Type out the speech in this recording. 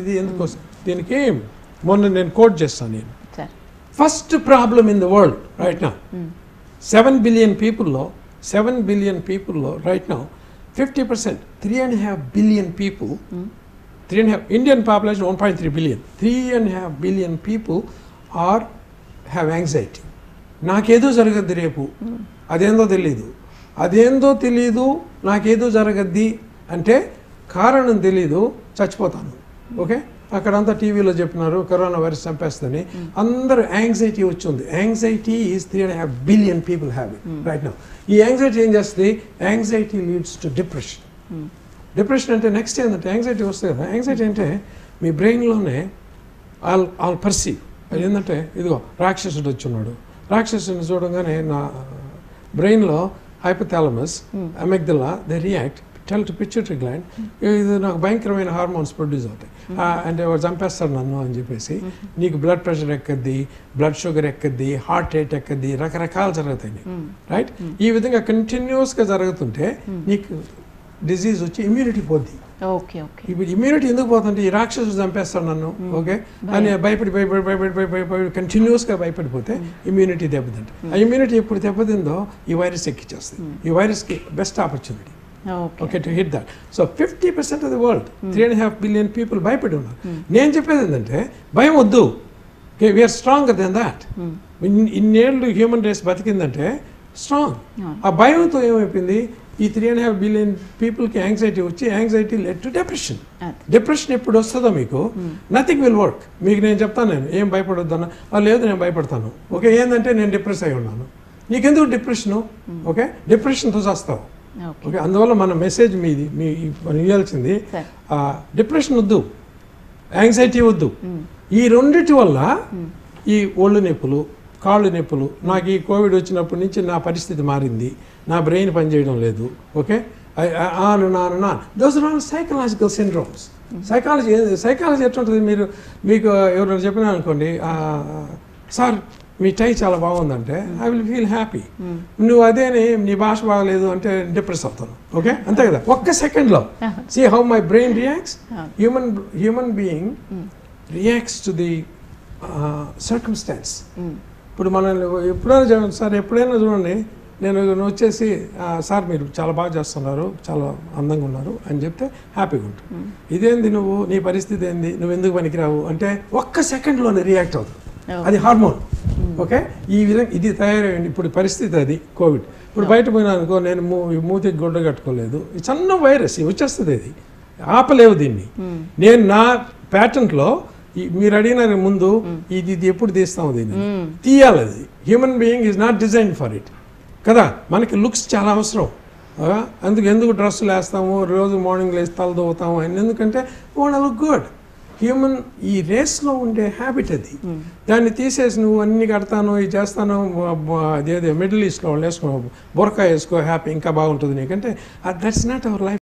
ఇది ఎందుకోసం దీనికి మొన్న నేను కోట్ చేస్తాను నేను sir first problem in the world right నా సెవెన్ బిలియన్ పీపుల్లో సెవెన్ బిలియన్ పీపుల్లో right now fifty percent three and half billion people three and half Indian population one point three billion three and half billion people are have anxiety నాకేదో జరగద్ది రేపు అదేందో తెలీదు అదేందో తెలీదు నాకేదో జరగద్ది అంటే కారణం తెలీదు చచ్చిపోతాను ఓకే అక్కడంతా టీవీలో చెప్పినారు కరోనా వైరస్ చంపేస్తుందని అందరూ యాంగ్జైటీ వచ్చింది anxiety is three and half billion people have it right now ఈ యాంగ్జైటీ ఏం చేస్తుంది anxiety leads to depression depression అంటే నెక్స్ట్ ఏంటంటే యాంగ్జైటీ వస్తుంది కదా యాంగ్జైటీ అంటే మీ బ్రెయిన్లోనే ఆల్ ఆల్ పర్సీవ్ అది ఏంటంటే ఇదిగో రాక్షసుడు వచ్చున్నాడు రాక్షసుని చూడగానే నా బ్రెయిన్లో hypothalamus amygdala they react tell to pituitary gland ఇది నాకు భయంకరమైన హార్మోన్స్ ప్రొడ్యూస్ అవుతాయి ఆ, అంటే వాడు చంపేస్తాడు నన్ను అని చెప్పేసి నీకు బ్లడ్ ప్రెషర్ ఎక్కద్ది బ్లడ్ షుగర్ ఎక్కద్ది హార్ట్ రేట్ ఎక్కద్ది రకరకాలు జరుగుతాయి నీకు రైట్ ఈ విధంగా కంటిన్యూస్గా జరుగుతుంటే నీకు డిజీజ్ వచ్చి ఇమ్యూనిటీ పోద్ది ఓకే ఓకే ఇప్పుడు ఇమ్యూనిటీ ఎందుకు పోతుంటే ఈ రాక్షసుడు చంపేస్తాడు నన్ను ఓకే అని భయపడి భయపడి భయపడి భయపడి భయపడి కంటిన్యూస్గా భయపడిపోతే ఇమ్యూనిటీ దెబ్బతింటుంది ఆ ఇమ్యూనిటీ ఎప్పుడు దెబ్బతిందో ఈ వైరస్ ఎక్కిచ్చేస్తుంది ఈ వైరస్కి best opportunity okay okay to hit that so fifty percent of the world three and half billion people భయపడి ఉన్నారు నేను చెప్పేది ఏంటంటే భయం వద్దు okay we are stronger then that ఇన్నేళ్ళు హ్యూమన్ రేస్ బతికిందంటే స్ట్రాంగ్ ఆ భయంతో ఏమైపోయింది ఈ త్రీ అండ్ హాఫ్ బిలియన్ పీపుల్కి యాంగ్జైటీ వచ్చి యాంగ్జైటీ లెట్ టు డిప్రెషన్ అది. డిప్రెషన్ ఎప్పుడు వస్తుందో మీకు నథింగ్ విల్ వర్క్ మీకు నేను చెప్తాను నేను ఏం భయపడొద్దన్న "ఆ, లేదు నేను భయపడతాను ఓకే ఏంటంటే నేను డిప్రెస్ అయి ఉన్నాను నీకెందుకు డిప్రెషను ఓకే డిప్రెషన్తో చేస్తావు ఓకే ఓకే అందువల్ల మన మెసేజ్ మీది మీ మనం ఇవ్వాల్సింది సార్ ఆ, డిప్రెషన్ వద్దు యాంగ్జైటీ వద్దు ఈ రెండిటి వల్ల ఈ ఒళ్ళు నొప్పులు కాళ్ళు నొప్పులు నాకు ఈ కోవిడ్ వచ్చినప్పటి నుంచి నా పరిస్థితి మారింది నా బ్రెయిన్ పనిచేయడం లేదు ఓకే ఆను నాను నా those are all psychological syndromes psychology psychology ఎట్లుంటుంది మీరు మీకు ఎవరైనా చెప్పినా అనుకోండి "ఆ, సార్ మీ టై చాలా బాగుందంటే ఐ విల్ ఫీల్ హ్యాపీ నువ్వు అదేని నీ భాష బాగలేదు అంటే డిప్రెస్ అవుతాను ఓకే అంతే కదా ఒక్క సెకండ్లో see how my brain reacts human human being reacts to the circumstances ఇప్పుడు మనల్ని ఎప్పుడైనా చూడండి సార్ ఎప్పుడైనా చూడండి నేను నువ్వు వచ్చేసి "ఆ, సార్ మీరు చాలా బాగా చేస్తున్నారు చాలా అందంగా ఉన్నారు అని చెప్తే హ్యాపీగా ఉంటుంది ఇదేంది నువ్వు నీ పరిస్థితి ఏంది నువ్వు ఎందుకు పనికిరావు అంటే ఒక్క సెకండ్లోనే రియాక్ట్ అవుతుంది అది హార్మోన్ ఓకే ఈ విధంగా ఇది తయారైంది ఇప్పుడు పరిస్థితి అది కోవిడ్ ఇప్పుడు బయట పోయినా అనుకో నేను మూ మూతికి గుడ్డ కట్టుకోలేదు ఈ చిన్న వైరస్ ఇది వచ్చేస్తుంది ఇది ఆపలేవు దీన్ని నేను నా ప్యాటర్న్లో మీరు అడిగిన ముందు ఇది ఇది ఎప్పుడు తీస్తాము దీన్ని తీయాలి అది human being is not design for it కదా మనకి లుక్స్ చాలా అవసరం ఆ, అందుకు ఎందుకు డ్రెస్సులు వేస్తాము రోజు మార్నింగ్ లేసి తల దోవుతాము అని ఎందుకంటే వాట్ లుక్ గుడ్ హ్యూమన్ ఈ రేస్లో ఉండే హ్యాబిట్ అది దాన్ని తీసేసి నువ్వు అన్ని కడతాను ఇది చేస్తాను బ- బ- అదేదో మిడిల్ ఈస్ట్లో వాళ్ళు వేసుకో బొరకా వేసుకో హ్యాపీ ఇంకా బాగుంటుంది నీకంటే దట్స్ నాట్ అవర్ లైఫ్